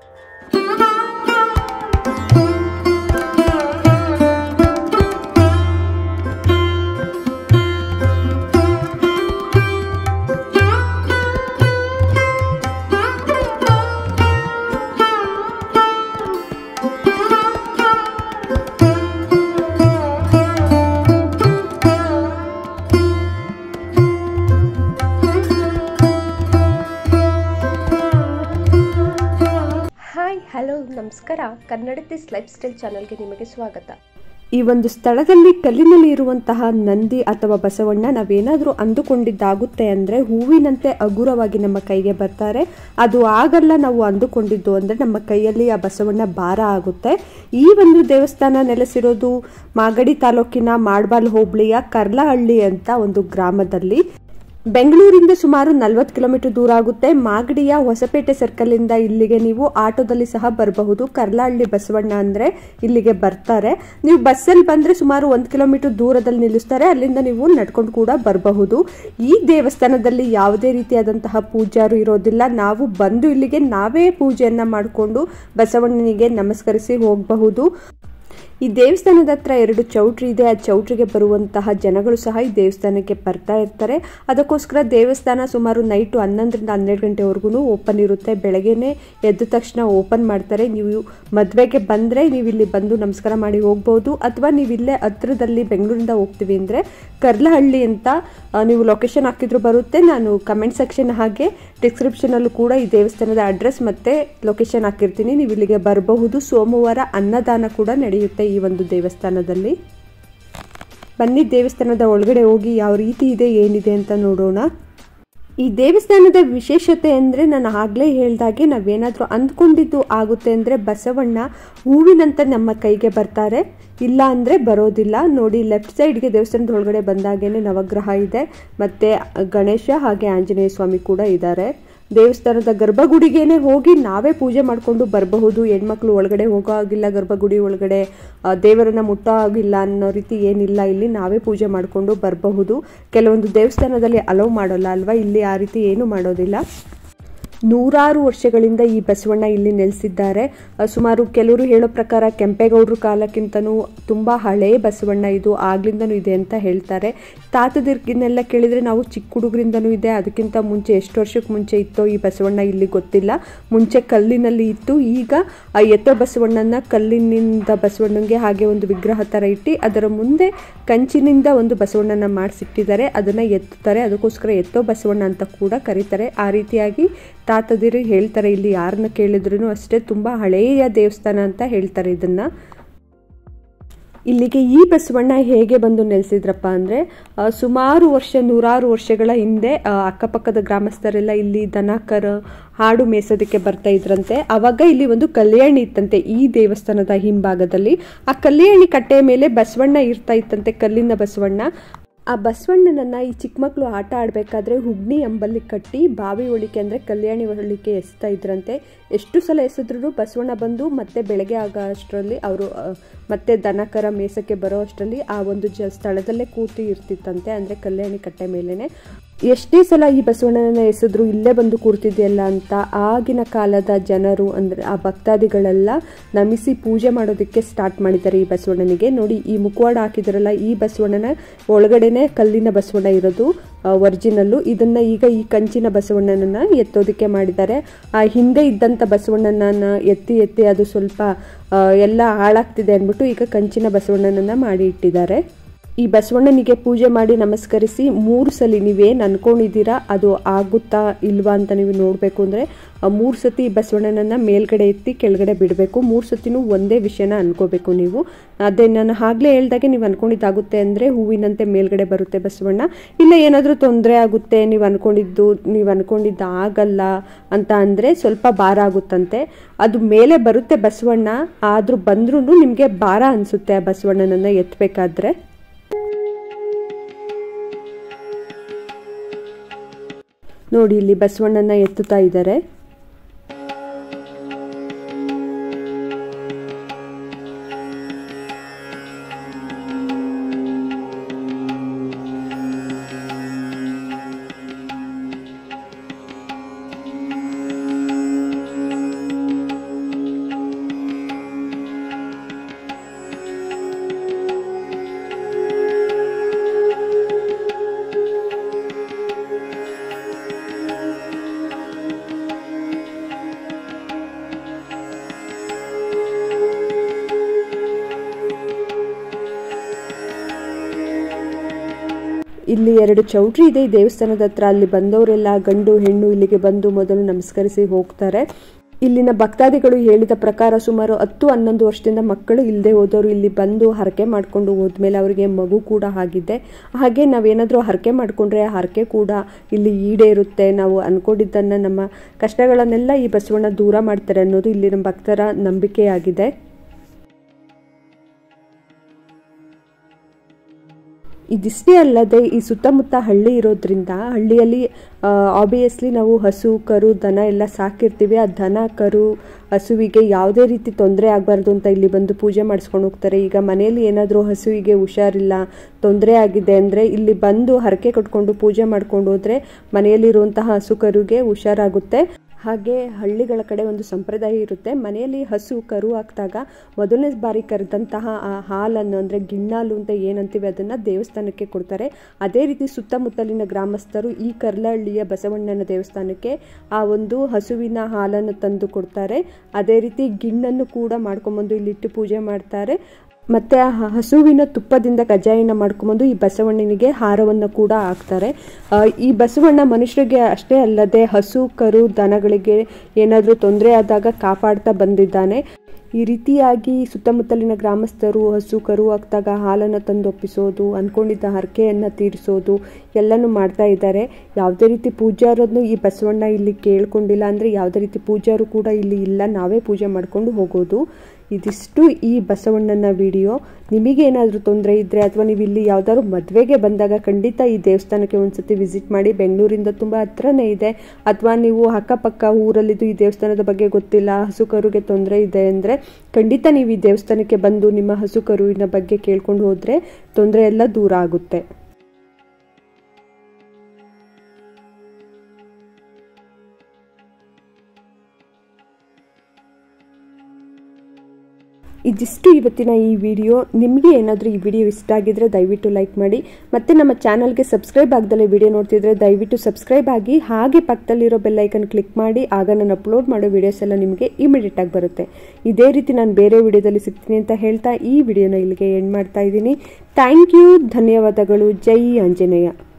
hi hello ನಮಸ್ಕಾರ ಕನ್ನಡತಿ life style ಚಾನಲ್ಗೆ ನಿಮಗೆ ಸ್ವಾಗತ ಈ ಒಂದು ಸ್ಥಳದಲ್ಲಿ ಕಲ್ಲಿನಲ್ಲಿ ಇರುವಂತಹ ನಂದಿ ಅಥವಾ ಬಸವಣ್ಣ ನಾವೇನಾದರೂ ಅಂದುಕೊಂಡಿದ್ದಾಗುತ್ತೆ ಅಂದರೆ ಹೂವಿನಂತೆ ಹಗುರವಾಗಿ ನಮ್ಮ ಕೈಗೆ ಬರ್ತಾರೆ ಅದು ಆಗಲ್ಲ ನಾವು ಅಂದುಕೊಂಡಿದ್ದು ಅಂದರೆ ನಮ್ಮ ಕೈಯಲ್ಲಿ ಆ ಬಸವಣ್ಣ ಭಾರ ಆಗುತ್ತೆ ಈ ಒಂದು ದೇವಸ್ಥಾನ ನೆಲೆಸಿರೋದು ಮಾಗಡಿ ತಾಲೂಕಿನ ಮಾಡ್ಬಾಲ್ ಹೋಬಳಿಯ ಕರ್ಲಹಳ್ಳಿ ಅಂತ ಒಂದು ಗ್ರಾಮದಲ್ಲಿ ಬೆಂಗಳೂರಿಂದ ಸುಮಾರು ನಲ್ವತ್ತು ಕಿಲೋಮೀಟರ್ ದೂರ ಆಗುತ್ತೆ ಮಾಗಡಿಯ ಹೊಸಪೇಟೆ ಸರ್ಕಲಿಂದ ಇಲ್ಲಿಗೆ ನೀವು ಆಟೋದಲ್ಲಿ ಸಹ ಬರಬಹುದು ಕರ್ಲಹಳ್ಳಿ ಬಸವಣ್ಣ ಅಂದರೆ ಇಲ್ಲಿಗೆ ಬರ್ತಾರೆ ನೀವು ಬಸ್ಸಲ್ಲಿ ಬಂದರೆ ಸುಮಾರು ಒಂದು ಕಿಲೋಮೀಟರ್ ದೂರದಲ್ಲಿ ನಿಲ್ಲಿಸ್ತಾರೆ ಅಲ್ಲಿಂದ ನೀವು ನಡ್ಕೊಂಡು ಕೂಡ ಬರಬಹುದು ಈ ದೇವಸ್ಥಾನದಲ್ಲಿ ಯಾವುದೇ ರೀತಿಯಾದಂತಹ ಪೂಜಾರು ಇರೋದಿಲ್ಲ ನಾವು ಬಂದು ಇಲ್ಲಿಗೆ ನಾವೇ ಪೂಜೆಯನ್ನು ಮಾಡಿಕೊಂಡು ಬಸವಣ್ಣನಿಗೆ ನಮಸ್ಕರಿಸಿ ಹೋಗಬಹುದು ಈ ದೇವಸ್ಥಾನದ ಹತ್ರ ಎರಡು ಚೌಟ್ರಿ ಇದೆ ಆ ಚೌಟ್ರಿಗೆ ಬರುವಂತಹ ಜನಗಳು ಸಹ ಈ ದೇವಸ್ಥಾನಕ್ಕೆ ಬರ್ತಾ ಇರ್ತಾರೆ ಅದಕ್ಕೋಸ್ಕರ ದೇವಸ್ಥಾನ ಸುಮಾರು ನೈಟು ಹನ್ನೊಂದರಿಂದ ಹನ್ನೆರಡು ಗಂಟೆವರೆಗೂ ಓಪನ್ ಇರುತ್ತೆ ಬೆಳಗ್ಗೆನೆ ಎದ್ದ ತಕ್ಷಣ ಓಪನ್ ಮಾಡ್ತಾರೆ ನೀವು ಮದುವೆಗೆ ಬಂದರೆ ನೀವು ಇಲ್ಲಿ ಬಂದು ನಮಸ್ಕಾರ ಮಾಡಿ ಹೋಗ್ಬೋದು ಅಥವಾ ನೀವು ಇಲ್ಲೇ ಹತ್ರದಲ್ಲಿ ಬೆಂಗಳೂರಿಂದ ಹೋಗ್ತೀವಿ ಅಂದರೆ ಕರ್ಲಹಳ್ಳಿ ಅಂತ ಆ, ನೀವು ಲೊಕೇಶನ್ ಹಾಕಿದ್ರು ಬರುತ್ತೆ ನಾನು ಕಮೆಂಟ್ ಸೆಕ್ಷನ್ ಹಾಗೆ ಡಿಸ್ಕ್ರಿಪ್ಷನಲ್ಲೂ ಕೂಡ ಈ ದೇವಸ್ಥಾನದ ಅಡ್ರೆಸ್ ಮತ್ತು ಲೊಕೇಶನ್ ಹಾಕಿರ್ತೀನಿ ನೀವು ಇಲ್ಲಿಗೆ ಬರಬಹುದು ಸೋಮವಾರ ಅನ್ನದಾನ ಕೂಡ ನಡೆಯುತ್ತೆ ಈ ಒಂದು ದೇವಸ್ಥಾನದಲ್ಲಿ ಬನ್ನಿ ದೇವಸ್ಥಾನದ ಒಳಗಡೆ ಹೋಗಿ ಯಾವ ರೀತಿ ಇದೆ ಏನಿದೆ ಅಂತ ನೋಡೋಣ ಈ ದೇವಸ್ಥಾನದ ವಿಶೇಷತೆ ಅಂದರೆ ನಾನು ಆಗಲೇ ಹೇಳ್ದಾಗೆ ನಾವೇನಾದರೂ ಅಂದ್ಕೊಂಡಿದ್ದು ಆಗುತ್ತೆ ಅಂದರೆ ಬಸವಣ್ಣ ಹೂವಿನಂತ ನಮ್ಮ ಕೈಗೆ ಬರ್ತಾರೆ ಇಲ್ಲ ಅಂದರೆ ಬರೋದಿಲ್ಲ ನೋಡಿ ಲೆಫ್ಟ್ ಸೈಡ್ಗೆ ದೇವಸ್ಥಾನದ ಒಳಗಡೆ ಬಂದಾಗೇನೆ ನವಗ್ರಹ ಇದೆ ಮತ್ತು ಗಣೇಶ ಹಾಗೆ ಆಂಜನೇಯ ಸ್ವಾಮಿ ಕೂಡ ಇದ್ದಾರೆ ದೇವಸ್ಥಾನದ ಗರ್ಭಗುಡಿಗೇನೆ ಹೋಗಿ ನಾವೇ ಪೂಜೆ ಮಾಡಿಕೊಂಡು ಬರಬಹುದು ಹೆಣ್ಮಕ್ಳು ಒಳಗಡೆ ಹೋಗೋ ಆಗಿಲ್ಲ ಗರ್ಭಗುಡಿ ಒಳಗಡೆ ಆ, ದೇವರನ್ನ ಮುಟ್ಟೋ ಆಗಿಲ್ಲ ಅನ್ನೋ ರೀತಿ ಏನಿಲ್ಲ ಇಲ್ಲಿ ನಾವೇ ಪೂಜೆ ಮಾಡಿಕೊಂಡು ಬರಬಹುದು ಕೆಲವೊಂದು ದೇವಸ್ಥಾನದಲ್ಲಿ ಅಲೋ ಮಾಡೋಲ್ಲ ಅಲ್ವಾ ಇಲ್ಲಿ ಆ ರೀತಿ ಏನು ಮಾಡೋದಿಲ್ಲ ನೂರಾರು ವರ್ಷಗಳಿಂದ ಈ ಬಸವಣ್ಣ ಇಲ್ಲಿ ನೆಲೆಸಿದ್ದಾರೆ ಅಹ್, ಸುಮಾರು ಕೆಲವರು ಹೇಳೋ ಪ್ರಕಾರ ಕೆಂಪೇಗೌಡರು ಕಾಲಕ್ಕಿಂತನೂ ತುಂಬ ಹಳೆಯ ಬಸವಣ್ಣ ಇದು ಆಗ್ಲಿಂದನೂ ಇದೆ ಅಂತ ಹೇಳ್ತಾರೆ ತಾತದಿರ್ಗಿನೆಲ್ಲ ಕೇಳಿದರೆ ನಾವು ಚಿಕ್ಕ ಹುಡುಗರಿಂದನೂ ಇದೆ ಅದಕ್ಕಿಂತ ಮುಂಚೆ ಎಷ್ಟು ವರ್ಷಕ್ಕೆ ಮುಂಚೆ ಇತ್ತೋ ಈ ಬಸವಣ್ಣ ಇಲ್ಲಿ ಗೊತ್ತಿಲ್ಲ ಮುಂಚೆ ಕಲ್ಲಿನಲ್ಲಿ ಇತ್ತು ಈಗ ಆ ಎತ್ತೋ ಬಸವಣ್ಣನ ಕಲ್ಲಿನಿಂದ ಬಸವಣ್ಣಂಗೆ ಹಾಗೆ ಒಂದು ವಿಗ್ರಹ ಥರ ಇಟ್ಟು ಅದರ ಮುಂದೆ ಕಂಚಿನಿಂದ ಒಂದು ಬಸವಣ್ಣನ ಮಾಡಿಸಿಟ್ಟಿದ್ದಾರೆ ಅದನ್ನು ಎತ್ತುತ್ತಾರೆ ಅದಕ್ಕೋಸ್ಕರ ಎತ್ತೋ ಬಸವಣ್ಣ ಅಂತ ಕೂಡ ಕರೀತಾರೆ ಆ ರೀತಿಯಾಗಿ ತಾತದಿರು ಹೇಳ್ತಾರೆ ಇಲ್ಲಿ ಯಾರನ್ನ ಕೇಳಿದ್ರು ಅಷ್ಟೇ ತುಂಬ ಹಳೆಯ ದೇವಸ್ಥಾನ ಅಂತ ಹೇಳ್ತಾರೆ ಇದನ್ನ ಇಲ್ಲಿಗೆ ಈ ಬಸವಣ್ಣ ಹೇಗೆ ಬಂದು ನೆಲೆಸಿದ್ರಪ್ಪ ಅಂದರೆ ಸುಮಾರು ವರ್ಷ ನೂರಾರು ವರ್ಷಗಳ ಹಿಂದೆ ಆ, ಅಕ್ಕಪಕ್ಕದ ಗ್ರಾಮಸ್ಥರೆಲ್ಲ ಇಲ್ಲಿ ದನ ಕರ ಹಾಡು ಮೇಸೋದಕ್ಕೆ ಬರ್ತಾ ಇದ್ರಂತೆ ಅವಾಗ ಇಲ್ಲಿ ಒಂದು ಕಲ್ಯಾಣಿ ಇತ್ತಂತೆ ಈ ದೇವಸ್ಥಾನದ ಹಿಂಭಾಗದಲ್ಲಿ ಆ ಕಲ್ಯಾಣಿ ಕಟ್ಟೆಯ ಮೇಲೆ ಬಸವಣ್ಣ ಇರ್ತಾ ಇತ್ತಂತೆ ಕಲ್ಲಿನ ಬಸವಣ್ಣ ಆ ಬಸವಣ್ಣನನ್ನ ಈ ಚಿಕ್ಕ ಮಕ್ಕಳು ಆಟ ಆಡಬೇಕಾದ್ರೆ ಹುಗ್ನಿ ಎಂಬಲ್ಲಿ ಕಟ್ಟಿ ಬಾವಿ ಒಳಿಕೆ ಅಂದರೆ ಕಲ್ಯಾಣಿ ಒಳಿಕೆ ಎಸ್ತಾ ಇದ್ರಂತೆ ಎಷ್ಟು ಸಲ ಎಸೆದ್ರೂ ಬಸವಣ್ಣ ಬಂದು ಮತ್ತೆ ಬೆಳಗ್ಗೆ ಆಗೋ ಅಷ್ಟರಲ್ಲಿ ಅವರು ಮತ್ತೆ ದನ ಕರ ಮೇಸಕ್ಕೆ ಬರೋ ಅಷ್ಟರಲ್ಲಿ ಆ ಒಂದು ಜ ಸ್ಥಳದಲ್ಲೇ ಕೂತು ಇರ್ತಿತ್ತಂತೆ ಅಂದರೆ ಕಲ್ಯಾಣಿ ಕಟ್ಟೆ ಮೇಲೇನೆ ಎಷ್ಟೇ ಸಲ ಈ ಬಸವಣ್ಣನ ಎಸೆದ್ರು ಇಲ್ಲೇ ಬಂದು ಕೂರ್ತಿದೆಯಲ್ಲ ಅಂತ ಆಗಿನ ಕಾಲದ ಜನರು ಅಂದರೆ ಆ ಭಕ್ತಾದಿಗಳೆಲ್ಲ ನಮಿಸಿ ಪೂಜೆ ಮಾಡೋದಕ್ಕೆ ಸ್ಟಾರ್ಟ್ ಮಾಡಿದ್ದಾರೆ ಈ ಬಸವಣ್ಣನಿಗೆ ನೋಡಿ ಈ ಮುಖವಾಡ ಹಾಕಿದ್ರಲ್ಲ ಈ ಬಸವಣ್ಣನ ಒಳಗಡೆನೆ ಕಲ್ಲಿನ ಬಸವಣ್ಣ ಇರೋದು ಒರಿಜಿನಲ್ಲು ಇದನ್ನ ಈಗ ಈ ಕಂಚಿನ ಬಸವಣ್ಣನನ್ನ ಎತ್ತೋದಕ್ಕೆ ಮಾಡಿದ್ದಾರೆ ಆ ಹಿಂದೆ ಇದ್ದಂಥ ಬಸವಣ್ಣನನ್ನ ಎತ್ತಿ ಎತ್ತಿ ಅದು ಸ್ವಲ್ಪ ಆ, ಎಲ್ಲ ಹಾಳಾಗ್ತಿದೆ ಅಂದ್ಬಿಟ್ಟು ಈಗ ಕಂಚಿನ ಬಸವಣ್ಣನನ್ನ ಮಾಡಿ ಇಟ್ಟಿದ್ದಾರೆ ಈ ಬಸವಣ್ಣನಿಗೆ ಪೂಜೆ ಮಾಡಿ ನಮಸ್ಕರಿಸಿ ಮೂರು ಸಲ ನೀವೇನು ಅನ್ಕೊಂಡಿದ್ದೀರಾ ಅದು ಆಗುತ್ತಾ ಇಲ್ವಾ ಅಂತ ನೀವು ನೋಡಬೇಕು ಅಂದರೆ ಮೂರು ಸತಿ ಈ ಬಸವಣ್ಣನನ್ನ ಮೇಲ್ಗಡೆ ಎತ್ತಿ ಕೆಳಗಡೆ ಬಿಡಬೇಕು ಮೂರು ಸತಿನೂ ಒಂದೇ ವಿಷಯನ ಅನ್ಕೋಬೇಕು ನೀವು ಅದೇ ನಾನು ಆಗಲೇ ಹೇಳ್ದಾಗೆ ನೀವು ಅನ್ಕೊಂಡಿದ್ದಾಗುತ್ತೆ ಅಂದರೆ ಹೂವಿನಂತೆ ಮೇಲ್ಗಡೆ ಬರುತ್ತೆ ಬಸವಣ್ಣ ಇಲ್ಲ ಏನಾದರೂ ತೊಂದರೆ ಆಗುತ್ತೆ ನೀವು ಅನ್ಕೊಂಡಿದ್ದು ನೀವು ಅನ್ಕೊಂಡಿದ್ದು ಆಗಲ್ಲ ಅಂತ ಅಂದರೆ ಸ್ವಲ್ಪ ಭಾರ ಆಗುತ್ತಂತೆ ಅದು ಮೇಲೆ ಬರುತ್ತೆ ಬಸವಣ್ಣ ಆದರೂ ಬಂದ್ರೂ ನಿಮಗೆ ಭಾರ ಅನಿಸುತ್ತೆ ಆ ಬಸವಣ್ಣನನ್ನು ಎತ್ತಬೇಕಾದ್ರೆ ನೋಡಿ ಇಲ್ಲಿ ಬಸವಣ್ಣನ ಎತ್ತುತ್ತಾ ಇದ್ದಾರೆ ಇಲ್ಲಿ ಎರಡು ಚೌಟ್ರಿ ಇದೆ ಈ ದೇವಸ್ಥಾನದ ಹತ್ರ ಅಲ್ಲಿ ಬಂದವರೆಲ್ಲ ಗಂಡು ಹೆಣ್ಣು ಇಲ್ಲಿಗೆ ಬಂದು ಮೊದಲು ನಮಸ್ಕರಿಸಿ ಹೋಗ್ತಾರೆ ಇಲ್ಲಿನ ಭಕ್ತಾದಿಗಳು ಹೇಳಿದ ಪ್ರಕಾರ ಸುಮಾರು ಹತ್ತು ಹನ್ನೊಂದು ವರ್ಷದಿಂದ ಮಕ್ಕಳು ಇಲ್ಲದೆ ಹೋದವರು ಇಲ್ಲಿ ಬಂದು ಹರಕೆ ಮಾಡಿಕೊಂಡು ಹೋದ್ಮೇಲೆ ಅವರಿಗೆ ಮಗು ಕೂಡ ಆಗಿದೆ ಹಾಗೆ ನಾವೇನಾದರೂ ಹರಕೆ ಮಾಡಿಕೊಂಡ್ರೆ ಆ ಹರಕೆ ಕೂಡ ಇಲ್ಲಿ ಈಡೇರುತ್ತೆ ನಾವು ಅನ್ಕೊಂಡಿದ್ದನ್ನು ನಮ್ಮ ಕಷ್ಟಗಳನ್ನೆಲ್ಲ ಈ ಬಸವಣ್ಣ ದೂರ ಮಾಡ್ತಾರೆ ಅನ್ನೋದು ಇಲ್ಲಿನ ಭಕ್ತರ ನಂಬಿಕೆಯಾಗಿದೆ ಇದಿಷ್ಟೇ ಅಲ್ಲದೆ ಈ ಸುತ್ತಮುತ್ತ ಹಳ್ಳಿ ಇರೋದ್ರಿಂದ ಹಳ್ಳಿಯಲ್ಲಿ ಆಬ್ವಿಯಸ್ಲಿ ನಾವು ಹಸು ಕರು ದನ ಎಲ್ಲ ಸಾಕಿರ್ತೀವಿ ಆ ದನ ಕರು ಹಸುವಿಗೆ ಯಾವುದೇ ರೀತಿ ತೊಂದರೆ ಆಗಬಾರ್ದು ಅಂತ ಇಲ್ಲಿ ಬಂದು ಪೂಜೆ ಮಾಡಿಸ್ಕೊಂಡು ಹೋಗ್ತಾರೆ ಈಗ ಮನೆಯಲ್ಲಿ ಏನಾದರೂ ಹಸುವಿಗೆ ಹುಷಾರಿಲ್ಲ ತೊಂದರೆ ಆಗಿದೆ ಅಂದರೆ ಇಲ್ಲಿ ಬಂದು ಹರಕೆ ಕಟ್ಕೊಂಡು ಪೂಜೆ ಮಾಡ್ಕೊಂಡು ಹೋದರೆ ಮನೆಯಲ್ಲಿರುವಂತಹ ಹಸು ಕರುಗೆ ಹುಷಾರಾಗುತ್ತೆ ಹಾಗೆ ಹಳ್ಳಿಗಳ ಕಡೆ ಒಂದು ಸಂಪ್ರದಾಯ ಇರುತ್ತೆ ಮನೆಯಲ್ಲಿ ಹಸು ಕರು ಹಾಕಿದಾಗ ಮೊದಲನೇ ಬಾರಿ ಕರೆದಂತಹ ಆ ಹಾಲನ್ನು ಅಂದರೆ ಗಿಣ್ಣಾಲು ಅಂತ ಏನಂತೀವಿ ಅದನ್ನು ದೇವಸ್ಥಾನಕ್ಕೆ ಕೊಡ್ತಾರೆ ಅದೇ ರೀತಿ ಸುತ್ತಮುತ್ತಲಿನ ಗ್ರಾಮಸ್ಥರು ಈ ಕರ್ಲಹಳ್ಳಿಯ ಬಸವಣ್ಣನ ದೇವಸ್ಥಾನಕ್ಕೆ ಆ ಒಂದು ಹಸುವಿನ ಹಾಲನ್ನು ತಂದು ಕೊಡ್ತಾರೆ ಅದೇ ರೀತಿ ಗಿಣ್ಣನ್ನು ಕೂಡ ಮಾಡ್ಕೊಂಬಂದು ಇಲ್ಲಿಟ್ಟು ಪೂಜೆ ಮಾಡ್ತಾರೆ ಮತ್ತು ಆ ಹಸುವಿನ ತುಪ್ಪದಿಂದ ಕಜ್ಜಾಯನ ಮಾಡ್ಕೊಂಬಂದು ಈ ಬಸವಣ್ಣನಿಗೆ ಹಾರವನ್ನು ಕೂಡ ಹಾಕ್ತಾರೆ ಈ ಬಸವಣ್ಣ ಮನುಷ್ಯರಿಗೆ ಅಷ್ಟೇ ಅಲ್ಲದೆ ಹಸು ಕರು ದನಗಳಿಗೆ ಏನಾದರೂ ತೊಂದರೆ ಆದಾಗ ಕಾಪಾಡ್ತಾ ಬಂದಿದ್ದಾನೆ ಈ ರೀತಿಯಾಗಿ ಸುತ್ತಮುತ್ತಲಿನ ಗ್ರಾಮಸ್ಥರು ಹಸು ಕರು ಹಾಕ್ದಾಗ ಹಾಲನ್ನು ತಂದು ಒಪ್ಪಿಸೋದು ಅಂದ್ಕೊಂಡಿದ್ದ ಹರಕೆಯನ್ನು ತೀರಿಸೋದು ಎಲ್ಲನೂ ಮಾಡ್ತಾ ಇದ್ದಾರೆ ಯಾವುದೇ ರೀತಿ ಪೂಜಾರನ್ನು ಈ ಬಸವಣ್ಣ ಇಲ್ಲಿ ಕೇಳ್ಕೊಂಡಿಲ್ಲ ಅಂದರೆ ಯಾವುದೇ ರೀತಿ ಪೂಜಾರು ಕೂಡ ಇಲ್ಲಿ ಇಲ್ಲ ನಾವೇ ಪೂಜೆ ಮಾಡಿಕೊಂಡು ಹೋಗೋದು ಇದಿಷ್ಟು ಈ ಬಸವಣ್ಣನ ವಿಡಿಯೋ ನಿಮಗೆ ಏನಾದರೂ ತೊಂದರೆ ಇದ್ದರೆ ಅಥವಾ ನೀವು ಇಲ್ಲಿ ಯಾವ್ದಾದ್ರು ಮದುವೆಗೆ ಬಂದಾಗ ಖಂಡಿತ ಈ ದೇವಸ್ಥಾನಕ್ಕೆ ಒಂದ್ಸತಿ ವಿಸಿಟ್ ಮಾಡಿ ಬೆಂಗಳೂರಿಂದ ತುಂಬ ಹತ್ರನೇ ಇದೆ ಅಥವಾ ನೀವು ಅಕ್ಕಪಕ್ಕ ಊರಲ್ಲಿದ್ದು ಈ ದೇವಸ್ಥಾನದ ಬಗ್ಗೆ ಗೊತ್ತಿಲ್ಲ ಹಸು ಕರುಗೆ ತೊಂದರೆ ಇದೆ ಅಂದರೆ ಖಂಡಿತ ನೀವು ಈ ದೇವಸ್ಥಾನಕ್ಕೆ ಬಂದು ನಿಮ್ಮ ಹಸು ಕರುವಿನ ಬಗ್ಗೆ ಕೇಳ್ಕೊಂಡು ಹೋದರೆ ತೊಂದರೆ ಎಲ್ಲ ದೂರ ಆಗುತ್ತೆ ಇದಿಷ್ಟು ಇವತ್ತಿನ ಈ ವಿಡಿಯೋ ನಿಮಗೆ ಏನಾದರೂ ಈ ವಿಡಿಯೋ ಇಷ್ಟ ಆಗಿದ್ರೆ ದಯವಿಟ್ಟು ಲೈಕ್ ಮಾಡಿ ಮತ್ತು ನಮ್ಮ ಚಾನಲ್ಗೆ ಸಬ್ಸ್ಕ್ರೈಬ್ ಆಗದಲ್ಲೇ ವಿಡಿಯೋ ನೋಡ್ತಿದ್ರೆ ದಯವಿಟ್ಟು ಸಬ್ಸ್ಕ್ರೈಬ್ ಆಗಿ ಹಾಗೆ ಪಕ್ಕದಲ್ಲಿರೋ ಬೆಲ್ಲೈಕನ್ ಕ್ಲಿಕ್ ಮಾಡಿ ಆಗ ನಾನು ಅಪ್ಲೋಡ್ ಮಾಡೋ ವಿಡಿಯೋಸ್ ಎಲ್ಲ ನಿಮಗೆ ಇಮಿಡಿಯೇಟ್ ಆಗಿ ಬರುತ್ತೆ ಇದೇ ರೀತಿ ನಾನು ಬೇರೆ ವಿಡಿಯೋದಲ್ಲಿ ಸಿಗ್ತೀನಿ ಅಂತ ಹೇಳ್ತಾ ಈ ವಿಡಿಯೋನ ಇಲ್ಲಿಗೆ ಎಂಡ್ ಮಾಡ್ತಾ ಇದ್ದೀನಿ ಥ್ಯಾಂಕ್ ಯು ಧನ್ಯವಾದಗಳು ಜೈ ಆಂಜನೇಯ